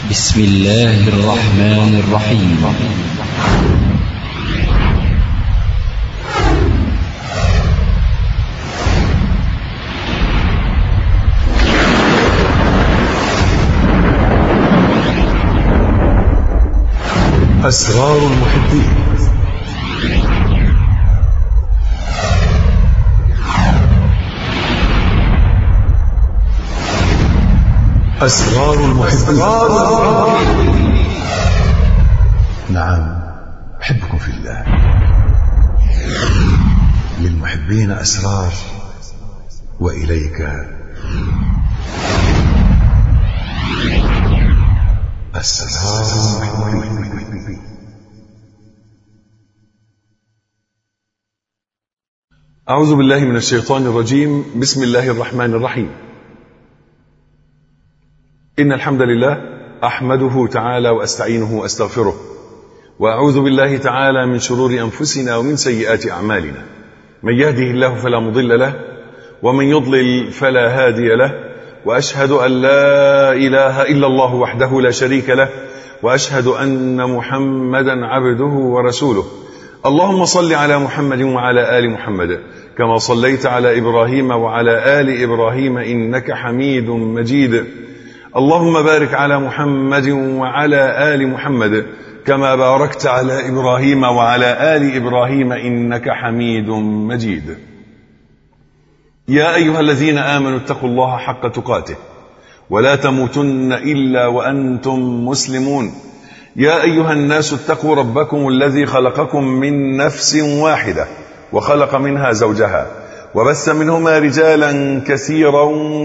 بسم الله الرحمن الرحيم أسرار المحبين أسرار المحبين نعم أحبكم في الله للمحبين أسرار وإليك أسرار المحبين أعوذ بالله من الشيطان الرجيم بسم الله الرحمن الرحيم إن الحمد لله أحمده تعالى وأستعينه وأستغفره وأعوذ بالله تعالى من شرور أنفسنا ومن سيئات أعمالنا من يهده الله فلا مضل له ومن يضلل فلا هادي له وأشهد أن لا إله إلا الله وحده لا شريك له وأشهد أن محمدا عبده ورسوله اللهم صل على محمد وعلى آل محمد كما صليت على إبراهيم وعلى آل إبراهيم إنك حميد مجيد اللهم بارك على محمد وعلى آل محمد كما باركت على إبراهيم وعلى آل إبراهيم إنك حميد مجيد يا أيها الذين آمنوا اتقوا الله حق تقاته ولا تموتن إلا وأنتم مسلمون يا أيها الناس اتقوا ربكم الذي خلقكم من نفس واحدة وخلق منها زوجها وبث منهما رجالا كثيرا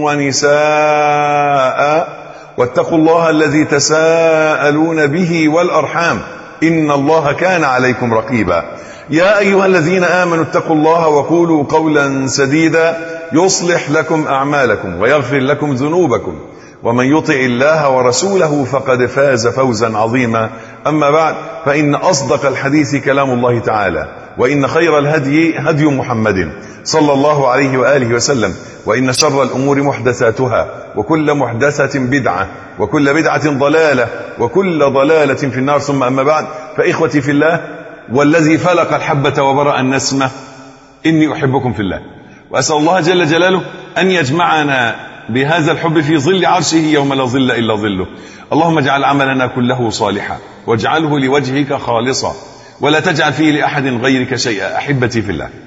ونساء واتقوا الله الذي تساءلون به والأرحام إن الله كان عليكم رقيبا يا أيها الذين آمنوا اتقوا الله وقولوا قولا سديدا يصلح لكم أعمالكم ويغفر لكم ذنوبكم ومن يطع الله ورسوله فقد فاز فوزا عظيما أما بعد فإن أصدق الحديث كلام الله تعالى وإن خير الهدي هدي محمد صلى الله عليه وآله وسلم وإن شر الأمور محدثاتها وكل محدثة بدعة وكل بدعة ضلالة وكل ضلالة في النار ثم أما بعد فإخوتي في الله والذي فلق الحبة وبرأ النسمة إني أحبكم في الله وأسأل الله جل جلاله أن يجمعنا بهذا الحب في ظل عرشه يوم لا ظل إلا ظله اللهم اجعل عملنا كله صالحا واجعله لوجهك خالصا ولا تجعل فيه لأحد غيرك شيئا أحبتي في الله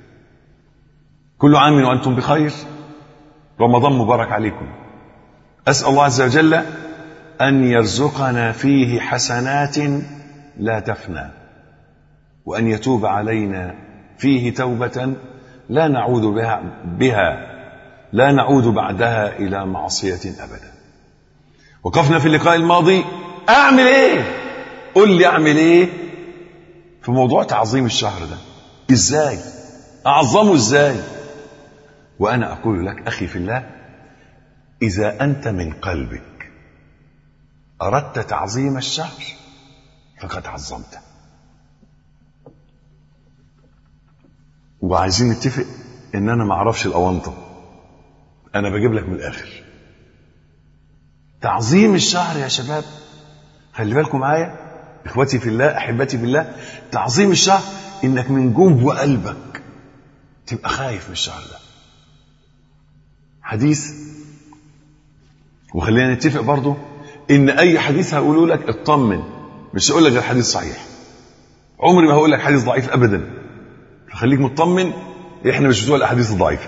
كل عام وأنتم بخير رمضان مبارك عليكم أسأل الله عز وجل أن يرزقنا فيه حسنات لا تفنى وأن يتوب علينا فيه توبة لا نعود بها, بها لا نعود بعدها إلى معصية أبدا وقفنا في اللقاء الماضي أعمل إيه قل لي أعمل إيه في موضوع تعظيم الشهر ده إزاي أعظمه إزاي وأنا أقول لك أخي في الله إذا أنت من قلبك أردت تعظيم الشهر فقد عظمته وعايزين نتفق ان انا ما اعرفش الاونطه انا بجيب لك من الاخر تعظيم الشهر يا شباب خلي بالكم معايا اخوتي في الله احبتي في الله تعظيم الشهر انك من جوه قلبك تبقى خايف من الشهر ده حديث وخلينا نتفق برضو ان اي حديث هقوله لك اطمن مش هقول لك غير حديث صحيح عمري ما هقول لك حديث ضعيف ابدا فخليك مطمن احنا مش بتوع الاحاديث الضعيفه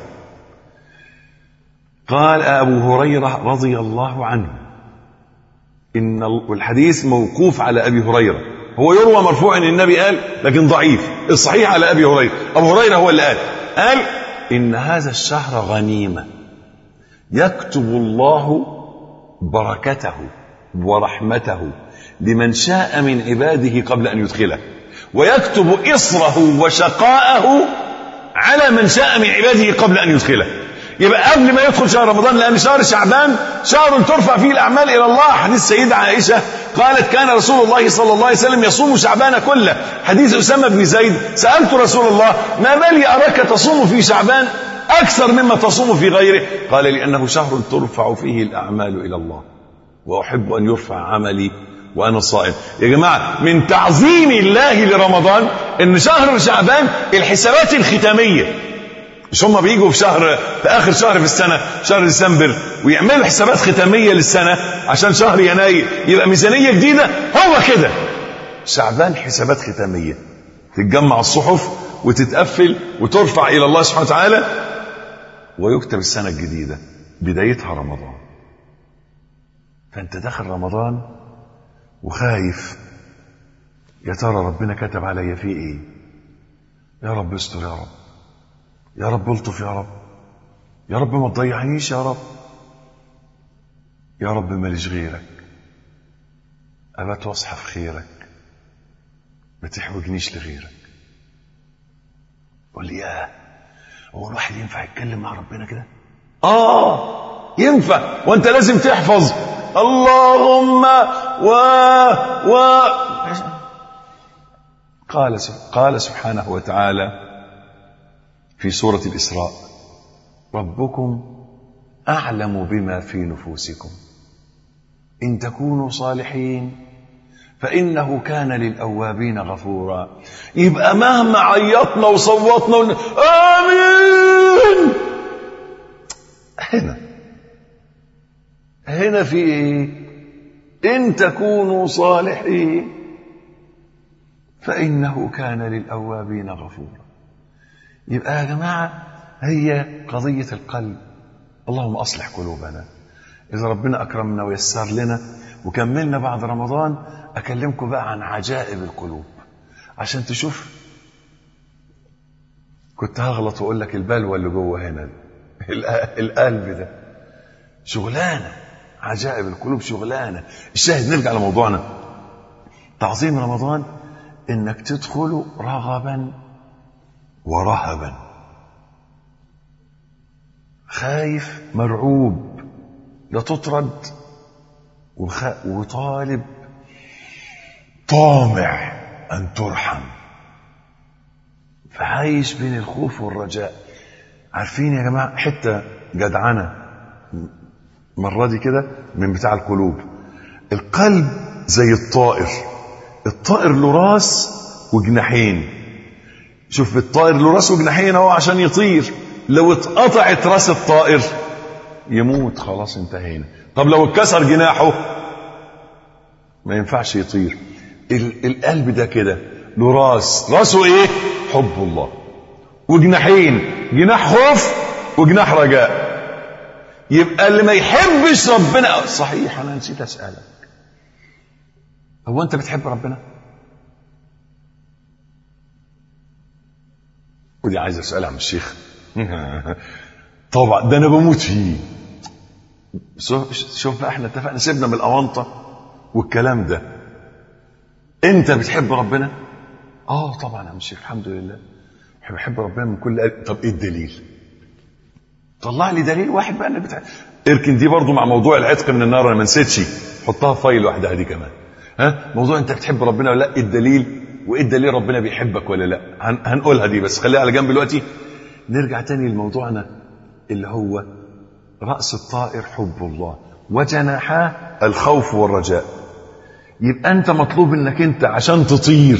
قال ابو هريره رضي الله عنه ان والحديث موقوف على ابي هريره هو يروى مرفوعا ان النبي قال لكن ضعيف الصحيح على ابي هريره ابو هريره هو اللي قال قال ان هذا الشهر غنيمه يكتب الله بركته ورحمته لمن شاء من عباده قبل ان يدخله ويكتب إصره وشقاءه على من شاء من عباده قبل أن يدخله يبقى قبل ما يدخل شهر رمضان لأن شهر شعبان شهر ترفع فيه الأعمال إلى الله حديث سيدة عائشة قالت كان رسول الله صلى الله عليه وسلم يصوم شعبان كله حديث أسامة بن زيد سألت رسول الله ما بالي أراك تصوم في شعبان أكثر مما تصوم في غيره قال لأنه شهر ترفع فيه الأعمال إلى الله وأحب أن يرفع عملي وأنا صائم يا جماعة من تعظيم الله لرمضان إن شهر شعبان الحسابات الختامية مش هم بيجوا في شهر في آخر شهر في السنة شهر ديسمبر ويعملوا حسابات ختامية للسنة عشان شهر يناير يبقى ميزانية جديدة هو كده شعبان حسابات ختامية تتجمع الصحف وتتقفل وترفع إلى الله سبحانه وتعالى ويكتب السنة الجديدة بدايتها رمضان فأنت داخل رمضان وخايف يا ترى ربنا كتب عليا فيه ايه يا رب استر يا رب يا رب الطف يا رب يا رب ما تضيعنيش يا رب يا رب ماليش غيرك أبات واصحى في خيرك ما تحوجنيش لغيرك قول لي ياه هو الواحد ينفع يتكلم مع ربنا كده اه ينفع وانت لازم تحفظ اللهم و و قال قال سبحانه وتعالى في سورة الإسراء ربكم أعلم بما في نفوسكم إن تكونوا صالحين فإنه كان للأوابين غفورا يبقى مهما عيطنا وصوتنا ون... آمين هنا هنا في إيه إن تكونوا صالحين فإنه كان للأوابين غفورا يبقى يا جماعة هي قضية القلب اللهم أصلح قلوبنا إذا ربنا أكرمنا ويسر لنا وكملنا بعد رمضان أكلمكم بقى عن عجائب القلوب عشان تشوف كنت هغلط وأقول لك البلوى اللي جوه هنا القلب ده شغلانة عجائب القلوب شغلانة الشاهد نرجع لموضوعنا تعظيم رمضان انك تدخل رغبا ورهبا خايف مرعوب لا تطرد وخ... وطالب طامع ان ترحم فعايش بين الخوف والرجاء عارفين يا جماعه حته جدعنه المره دي كده من بتاع القلوب القلب زي الطائر الطائر له راس وجناحين شوف الطائر له راس وجناحين اهو عشان يطير لو اتقطعت راس الطائر يموت خلاص انتهينا طب لو اتكسر جناحه ما ينفعش يطير ال- القلب ده كده له راس راسه ايه حب الله وجناحين جناح خوف وجناح رجاء يبقى اللي ما يحبش ربنا صحيح انا نسيت اسالك هو انت بتحب ربنا ودي عايز اسالها عن الشيخ طبعا ده انا بموت فيه شوف شوف بقى احنا اتفقنا سيبنا من الاونطه والكلام ده انت بتحب ربنا اه طبعا يا عم الشيخ الحمد لله بحب بحب ربنا من كل قلب طب ايه الدليل طلع لي دليل واحد بقى انك بتحب اركن دي برضو مع موضوع العتق من النار انا ما نسيتش حطها في فايل لوحدها دي كمان ها موضوع انت بتحب ربنا ولا لا إيه الدليل وايه الدليل ربنا بيحبك ولا لا هن هنقولها دي بس خليها على جنب دلوقتي نرجع تاني لموضوعنا اللي هو راس الطائر حب الله وجناحاه الخوف والرجاء يبقى انت مطلوب انك انت عشان تطير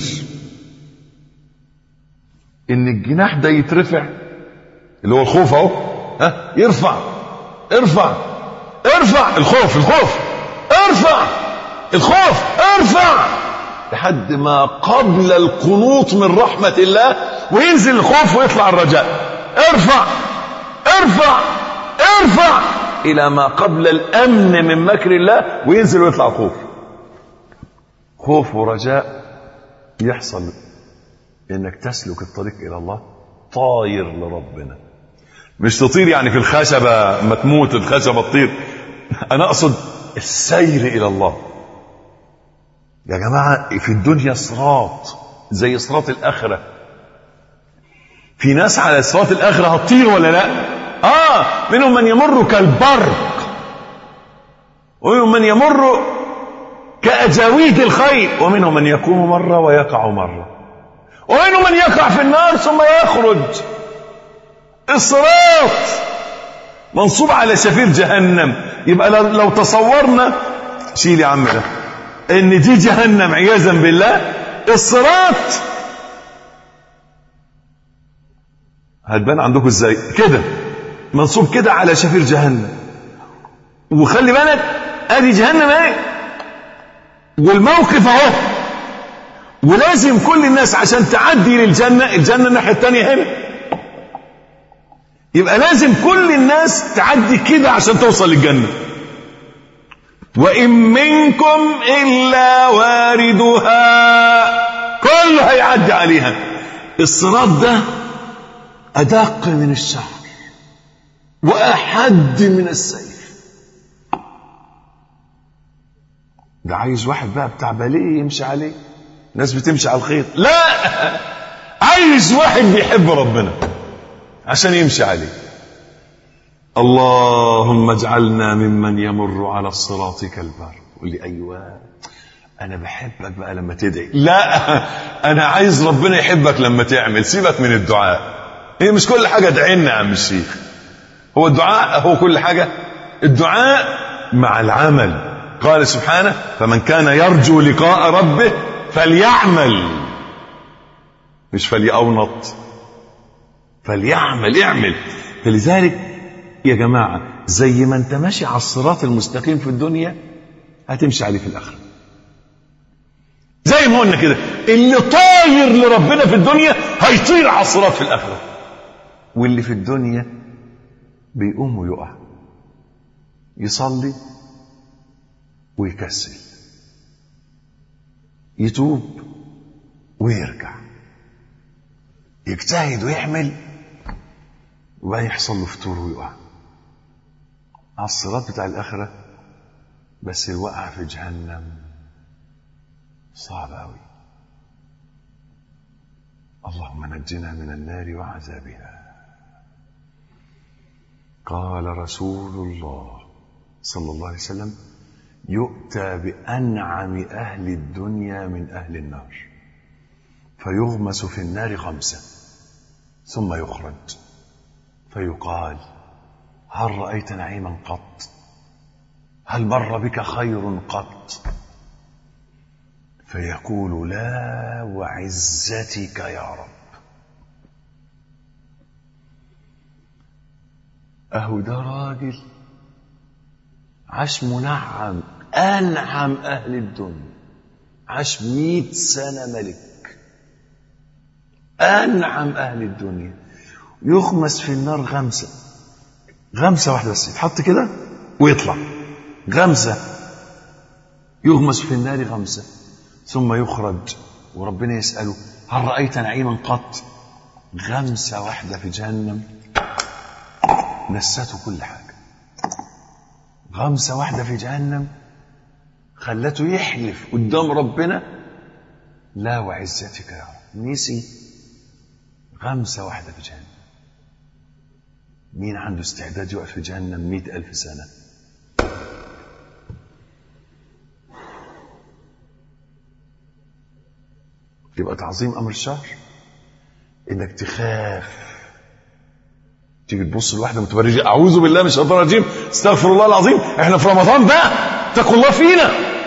ان الجناح ده يترفع اللي هو الخوف اهو ها يرفع ارفع ارفع الخوف الخوف ارفع الخوف ارفع لحد ما قبل القنوط من رحمة الله وينزل الخوف ويطلع الرجاء ارفع ارفع ارفع إلى ما قبل الأمن من مكر الله وينزل ويطلع الخوف خوف ورجاء يحصل انك تسلك الطريق الى الله طاير لربنا مش تطير يعني في الخشبة ما تموت الخشبة تطير انا اقصد السير الى الله يا جماعة في الدنيا صراط زي صراط الآخرة في ناس على صراط الآخرة هتطير ولا لا آه منهم من يمر كالبرق ومنهم من يمر كأجاويد الخيل ومنهم من يقوم مرة ويقع مرة ومنهم من يقع في النار ثم يخرج الصراط منصوب على شفير جهنم يبقى لو تصورنا شيل يا عم ده ان دي جهنم عياذا بالله الصراط هتبان عندكم ازاي كده منصوب كده على شفير جهنم وخلي بالك ادي جهنم اهي والموقف اهو ولازم كل الناس عشان تعدي للجنه الجنه الناحيه الثانيه هنا يبقى لازم كل الناس تعدي كده عشان توصل للجنه وإن منكم إلا واردها كله هيعدي عليها الصراط ده أدق من الشعر وأحد من السيف ده عايز واحد بقى بتاع باليه يمشي عليه ناس بتمشي على الخيط لا عايز واحد بيحب ربنا عشان يمشي عليه اللهم اجعلنا ممن يمر على الصراط كالبر قول لي ايوه انا بحبك بقى لما تدعي لا انا عايز ربنا يحبك لما تعمل سيبك من الدعاء هي مش كل حاجه ادعينا يا عم الشيخ هو الدعاء هو كل حاجه الدعاء مع العمل قال سبحانه فمن كان يرجو لقاء ربه فليعمل مش فليأونط فليعمل اعمل فلذلك يا جماعة زي ما انت ماشي على الصراط المستقيم في الدنيا هتمشي عليه في الآخرة زي ما قلنا كده اللي طاير لربنا في الدنيا هيطير على الصراط في الآخرة واللي في الدنيا بيقوم ويقع يصلي ويكسل يتوب ويرجع يجتهد ويعمل وبقى يحصل له فتور ويقع على الصراط بتاع الآخرة بس الوقع في جهنم صعب أوي اللهم نجنا من النار وعذابها قال رسول الله صلى الله عليه وسلم يؤتى بأنعم أهل الدنيا من أهل النار فيغمس في النار غمسة ثم يخرج فيقال هل رأيت نعيما قط هل مر بك خير قط فيقول لا وعزتك يا رب أهو ده راجل عاش منعم أنعم أهل الدنيا عاش مئة سنة ملك أنعم أهل الدنيا يخمس في النار غمسة غمسة واحدة بس يتحط كده ويطلع غمسة يغمس في النار غمسة ثم يخرج وربنا يسأله هل رأيت نعيما قط غمسة واحدة في جهنم نسته كل حاجة غمسة واحدة في جهنم خلته يحلف قدام ربنا لا وعزتك يا رب نسي غمسة واحدة في جهنم مين عنده استعداد يقف في جهنم مئة ألف سنة يبقى تعظيم أمر الشهر إنك تخاف تيجي تبص لواحدة متبرجة أعوذ بالله من الشيطان الرجيم استغفر الله العظيم إحنا في رمضان بقى اتقوا الله فينا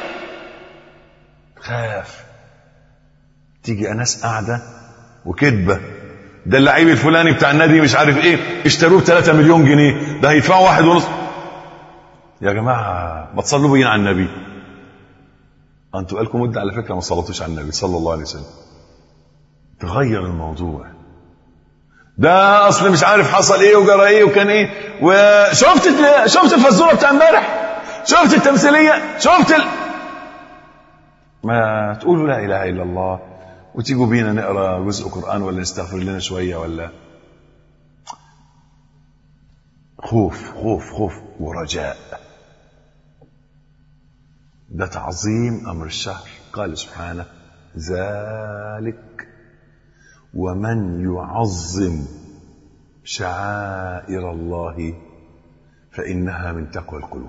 خاف تيجي أناس قاعدة وكذبة ده اللعيب الفلاني بتاع النادي مش عارف ايه اشتروه ب 3 مليون جنيه ده هيدفعوا واحد ونص يا جماعه ما تصلوا بينا على النبي انتوا قالكم مده على فكره ما صليتوش على النبي صلى الله عليه وسلم تغير الموضوع ده اصل مش عارف حصل ايه وجرى ايه وكان ايه وشفت شفت الفزوره بتاع امبارح شفت التمثيليه شفت ال... ما تقولوا لا اله الا الله وتيجوا بينا نقرا جزء قران ولا نستغفر لنا شويه ولا خوف خوف خوف ورجاء ده تعظيم امر الشهر قال سبحانه ذلك ومن يعظم شعائر الله فانها من تقوى القلوب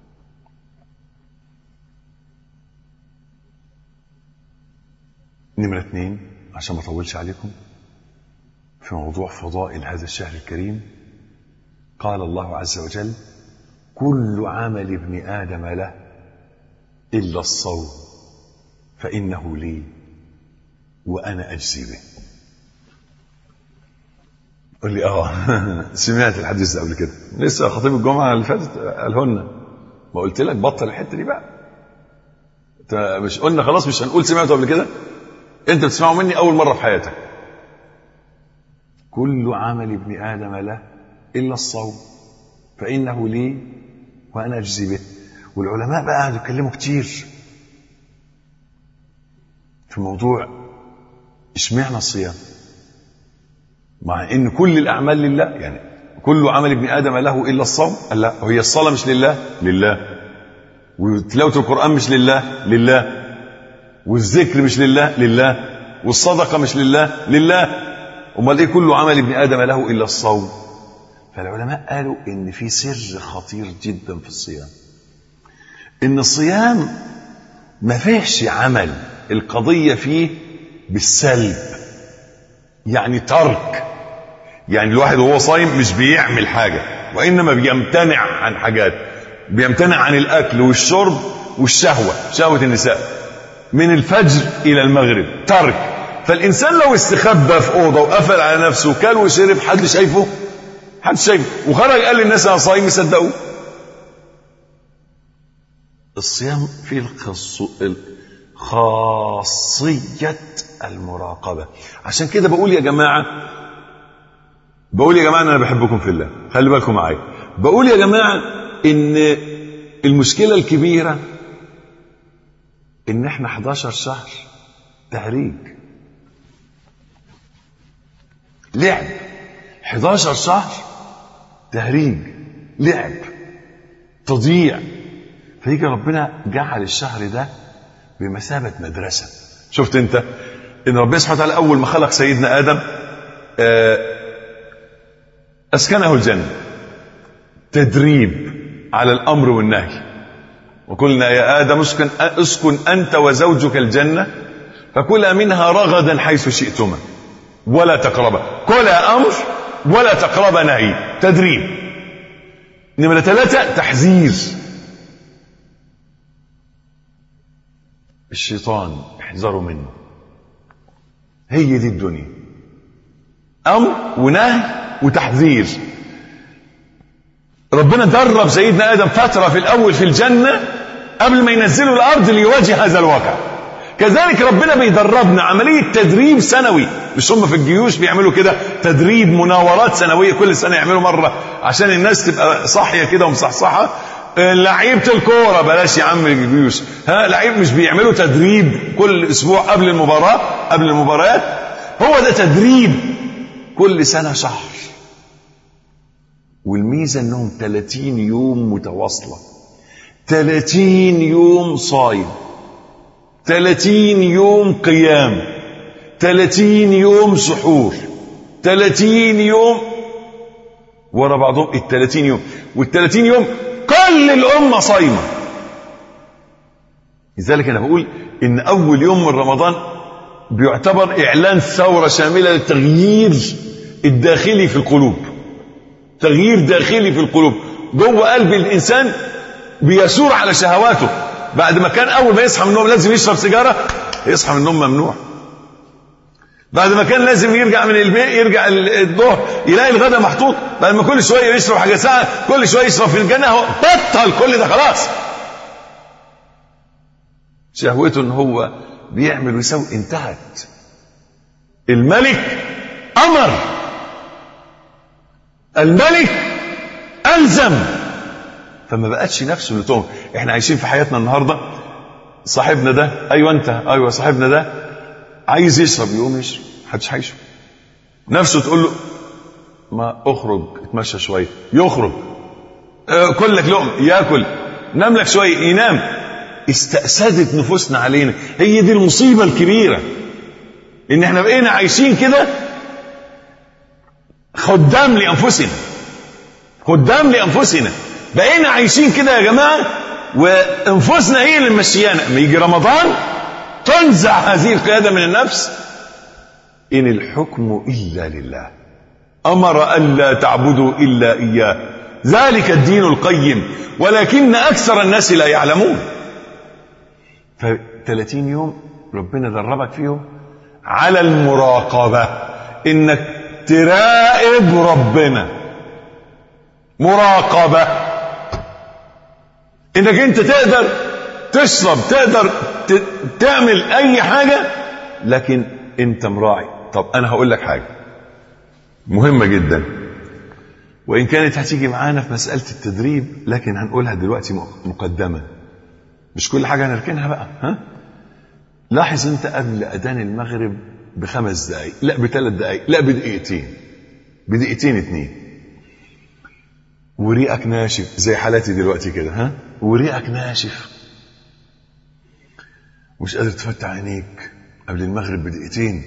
نمرة اثنين عشان ما اطولش عليكم في موضوع فضائل هذا الشهر الكريم قال الله عز وجل كل عمل ابن ادم له إلا الصوم فإنه لي وأنا أجزي به قل لي اه سمعت الحديث ده قبل كده لسه خطيب الجمعه اللي فاتت قالهن ما قلت لك بطل الحته دي بقى انت مش قلنا خلاص مش هنقول سمعته قبل كده انت بتسمعه مني اول مره في حياتك كل عمل ابن ادم له الا الصوم فانه لي وانا اجزي به والعلماء بقى قعدوا يتكلموا كتير في موضوع اشمعنى الصيام مع ان كل الاعمال لله يعني كل عمل ابن ادم له الا الصوم قال لا هي الصلاه مش لله لله وتلاوه القران مش لله لله والذكر مش لله لله والصدقه مش لله لله امال ايه كل عمل ابن ادم له الا الصوم فالعلماء قالوا ان في سر خطير جدا في الصيام ان الصيام ما فيهش عمل القضيه فيه بالسلب يعني ترك يعني الواحد وهو صايم مش بيعمل حاجة وإنما بيمتنع عن حاجات بيمتنع عن الأكل والشرب والشهوة شهوة النساء من الفجر إلى المغرب ترك فالإنسان لو استخبى في أوضة وقفل على نفسه كل وشرب حد شايفه حد شايفه وخرج قال للناس أنا صايم يصدقوه الصيام فيه الخص... خاصية المراقبة عشان كده بقول يا جماعة بقول يا جماعة أنا بحبكم في الله خلي بالكم معايا بقول يا جماعة إن المشكلة الكبيرة إن إحنا 11 شهر تهريج لعب 11 شهر تهريج لعب تضييع فيجي ربنا جعل الشهر ده بمثابة مدرسة شفت انت ان ربنا سبحانه وتعالى اول ما خلق سيدنا ادم اسكنه الجنة تدريب على الامر والنهي وقلنا يا ادم اسكن اسكن انت وزوجك الجنة فكلا منها رغدا حيث شئتما ولا تقربا كلا امر ولا تقربا نهي تدريب نمرة ثلاثة تحذير الشيطان احذروا منه هي دي الدنيا امر ونهي وتحذير ربنا درب سيدنا ادم فتره في الاول في الجنه قبل ما ينزله الارض ليواجه هذا الواقع كذلك ربنا بيدربنا عمليه تدريب سنوي مش هم في الجيوش بيعملوا كده تدريب مناورات سنويه كل سنه يعملوا مره عشان الناس تبقى صاحيه كده ومصحصحه لعيبه الكوره بلاش يا عم الجيوش ها لعيب مش بيعملوا تدريب كل اسبوع قبل المباراه قبل المباريات هو ده تدريب كل سنه شهر والميزه انهم 30 يوم متواصله 30 يوم صايم 30 يوم قيام 30 يوم سحور 30 يوم ورا بعضهم ال 30 يوم وال 30 يوم كل الأمة صايمة لذلك أنا بقول إن أول يوم من رمضان بيعتبر إعلان ثورة شاملة للتغيير الداخلي في القلوب تغيير داخلي في القلوب جوه قلب الإنسان بيسور على شهواته بعد ما كان أول ما يصحى من النوم لازم يشرب سيجارة يصحى من النوم ممنوع بعد ما كان لازم يرجع من البيت يرجع الظهر يلاقي الغداء محطوط بعد ما كل شويه يشرب حاجه ساعه كل شويه يشرب في الجنه هو بطل كل ده خلاص شهوته ان هو بيعمل ويسوي انتهت الملك امر الملك الزم فما بقتش نفسه اللي تهم احنا عايشين في حياتنا النهارده صاحبنا ده ايوه انت ايوه صاحبنا ده عايز يشرب يقوم يشرب محدش هيشرب نفسه تقول له ما اخرج اتمشى شويه يخرج اه كل لك لقمه ياكل نام لك شويه ينام استأسدت نفوسنا علينا هي دي المصيبه الكبيره ان احنا بقينا عايشين كده خدام لانفسنا خدام لانفسنا بقينا عايشين كده يا جماعه وانفسنا هي اللي ممشيانا لما يجي رمضان تنزع هذه القيادة من النفس إن الحكم إلا لله أمر ألا تعبدوا إلا إياه ذلك الدين القيم ولكن أكثر الناس لا يعلمون ف 30 يوم ربنا دربك فيهم على المراقبة انك تراقب ربنا مراقبة انك انت تقدر تشرب تقدر ت- تعمل اي حاجة لكن انت مراعي طب انا هقول لك حاجة مهمة جدا وان كانت هتيجي معانا في مسألة التدريب لكن هنقولها دلوقتي مقدمة مش كل حاجة هنركنها بقى ها لاحظ انت قبل اذان المغرب بخمس دقايق لا بثلاث دقايق لا بدقيقتين بدقيقتين اتنين وريقك ناشف زي حالاتي دلوقتي كده ها وريقك ناشف مش قادر تفتح عينيك قبل المغرب بدقيقتين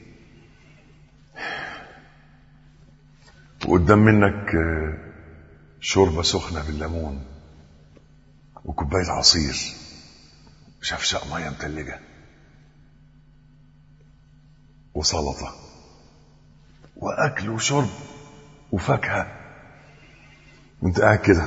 وقدام منك آه، شوربة سخنة بالليمون وكوباية عصير شفشق مية متلجة وسلطة وأكل وشرب وفاكهة وانت قاعد كده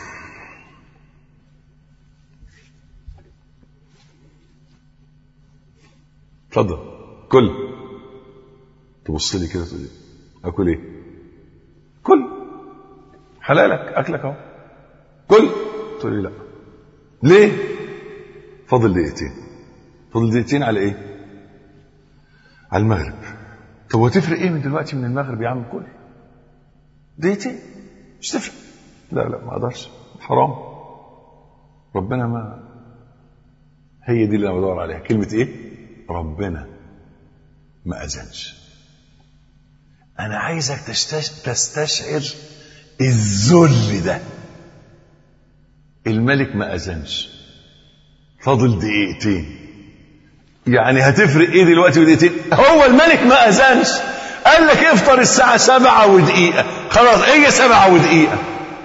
اتفضل كل تبص لي كده تقول لي اكل ايه كل حلالك اكلك اهو كل تقول لي لا ليه فاضل دقيقتين فاضل دقيقتين على ايه على المغرب طب وتفرق ايه من دلوقتي من المغرب يا عم كل دقيقتين مش تفرق لا لا ما اقدرش حرام ربنا ما هي دي اللي انا بدور عليها كلمه ايه ربنا ما اذنش انا عايزك تستش... تستشعر الذل ده الملك ما اذنش فاضل دقيقتين يعني هتفرق ايه دلوقتي ودقيقتين هو الملك ما اذنش قال لك افطر الساعة سبعة ودقيقة خلاص هي سبعة ودقيقة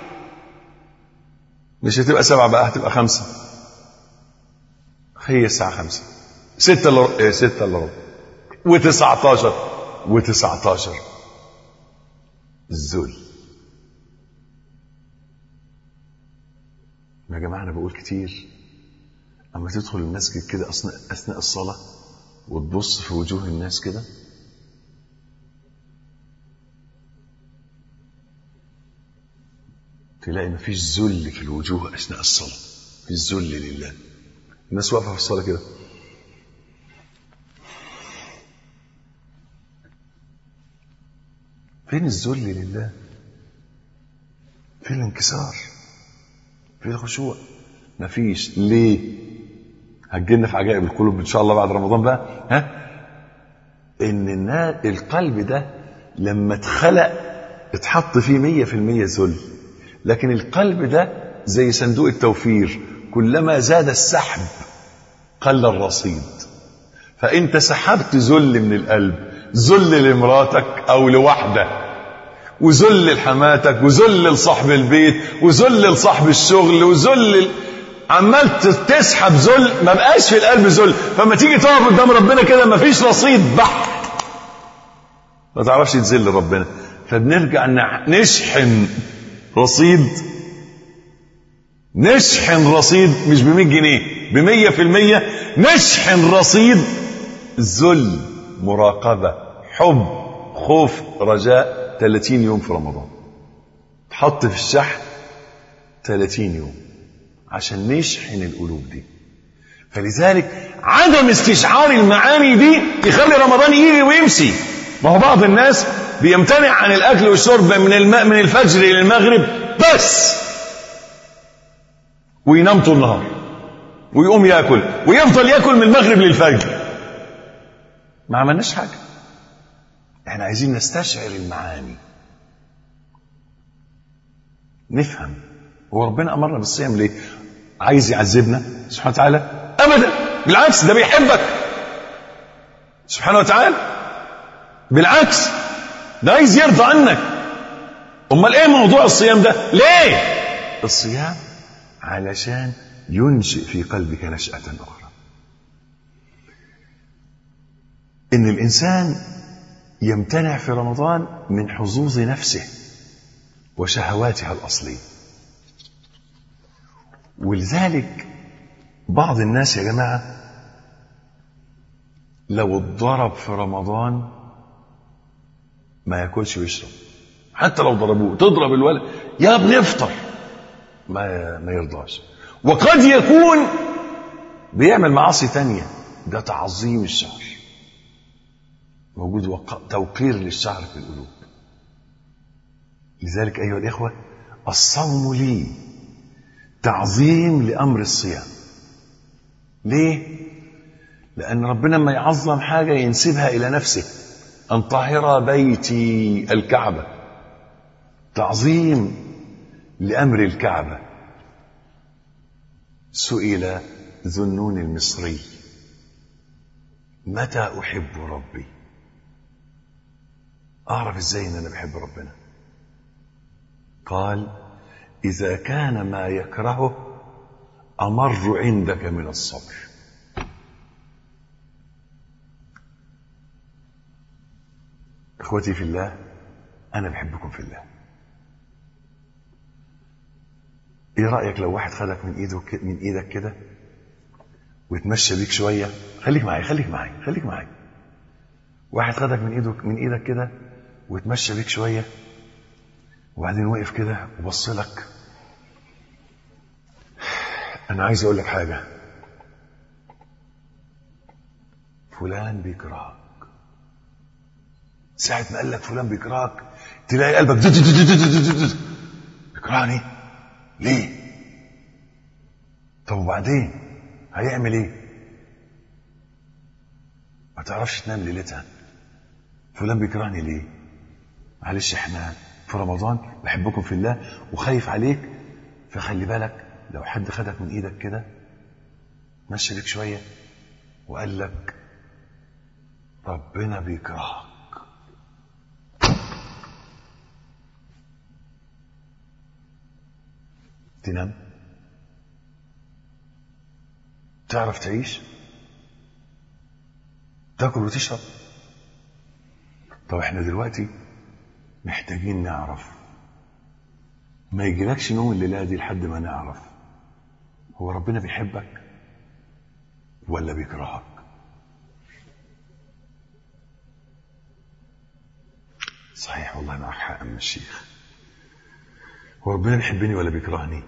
مش هتبقى سبعة بقى هتبقى خمسة هي الساعة خمسة ستة الا ربع إيه ستة الا ربع وتسعتاشر وتسعتاشر الذل يا جماعة أنا بقول كتير أما تدخل المسجد كده أثناء أثناء الصلاة وتبص في وجوه الناس كده تلاقي مفيش ذل في الوجوه أثناء الصلاة في الذل لله الناس واقفة في الصلاة كده فين الذل لله فين الانكسار فين الخشوع مفيش ليه هتجيلنا في عجائب القلوب ان شاء الله بعد رمضان بقى ها ان النا- القلب ده لما اتخلق اتحط فيه مية في المية ذل لكن القلب ده زي صندوق التوفير كلما زاد السحب قل الرصيد فانت سحبت ذل من القلب ذل لمراتك او لوحده وذل لحماتك وذل لصاحب البيت وذل لصاحب الشغل وذل ل- عمال تسحب ذل ما بقاش في القلب ذل فما تيجي تقف قدام ربنا كده ما فيش رصيد بحت ما تعرفش تذل ربنا فبنرجع نع- نشحن رصيد نشحن رصيد مش ب 100 جنيه ب 100 في المية نشحن رصيد ذل مراقبة حب خوف رجاء 30 يوم في رمضان تحط في الشحن 30 يوم عشان نشحن القلوب دي فلذلك عدم استشعار المعاني دي يخلي رمضان يجي ويمشي ما هو بعض الناس بيمتنع عن الاكل والشرب من الماء من الفجر الى المغرب بس وينام طول النهار ويقوم ياكل ويفضل ياكل من المغرب للفجر ما عملناش حاجه احنا عايزين نستشعر المعاني نفهم هو ربنا امرنا بالصيام ليه عايز يعذبنا سبحانه وتعالى ابدا بالعكس ده بيحبك سبحانه وتعالى بالعكس ده عايز يرضى عنك امال ايه موضوع الصيام ده ليه الصيام علشان ينشئ في قلبك نشأة أخرى إن الإنسان يمتنع في رمضان من حظوظ نفسه وشهواتها الأصلية ولذلك بعض الناس يا جماعة لو اتضرب في رمضان ما ياكلش ويشرب حتى لو ضربوه تضرب الولد يا ابني افطر ما ما يرضاش وقد يكون بيعمل معاصي تانية ده تعظيم الشهر موجود وق... توقير للشهر في القلوب لذلك أيها الإخوة الصوم لي تعظيم لأمر الصيام ليه؟ لأن ربنا لما يعظم حاجة ينسبها إلى نفسه أن طهر بيتي الكعبة تعظيم لأمر الكعبة سئل ذو النون المصري متى أحب ربي أعرف إزاي إن أنا بحب ربنا قال إذا كان ما يكرهه أمر عندك من الصبر إخوتي في الله أنا بحبكم في الله إيه رأيك لو واحد خدك من إيده ك- من إيدك كده ويتمشى بيك شوية خليك معايا خليك معايا خليك معايا واحد خدك من إيده من إيدك كده ويتمشى بيك شوية وبعدين وقف كده وبص لك أنا عايز أقول لك حاجة فلان بيكرهك ساعة ما قال لك فلان بيكرهك تلاقي قلبك دد دد دد دد دد دد. بيكرهني ليه؟ طب وبعدين هيعمل ايه؟ ما تعرفش تنام ليلتها فلان بيكرهني ليه؟ معلش احنا في رمضان بحبكم في الله وخايف عليك فخلي بالك لو حد خدك من ايدك كده مشي بيك شويه وقال لك ربنا بيكرهك تنام تعرف تعيش تاكل وتشرب طب احنا دلوقتي محتاجين نعرف ما يجيلكش نوم الليله دي لحد ما نعرف هو ربنا بيحبك ولا بيكرهك صحيح والله معك حق من الشيخ هو ربنا بيحبني ولا بيكرهني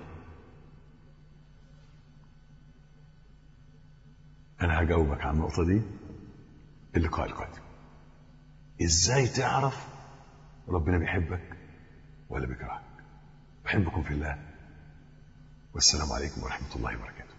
انا هجاوبك على النقطه دي اللقاء القادم ازاي تعرف ربنا بيحبك ولا بيكرهك بحبكم في الله والسلام عليكم ورحمه الله وبركاته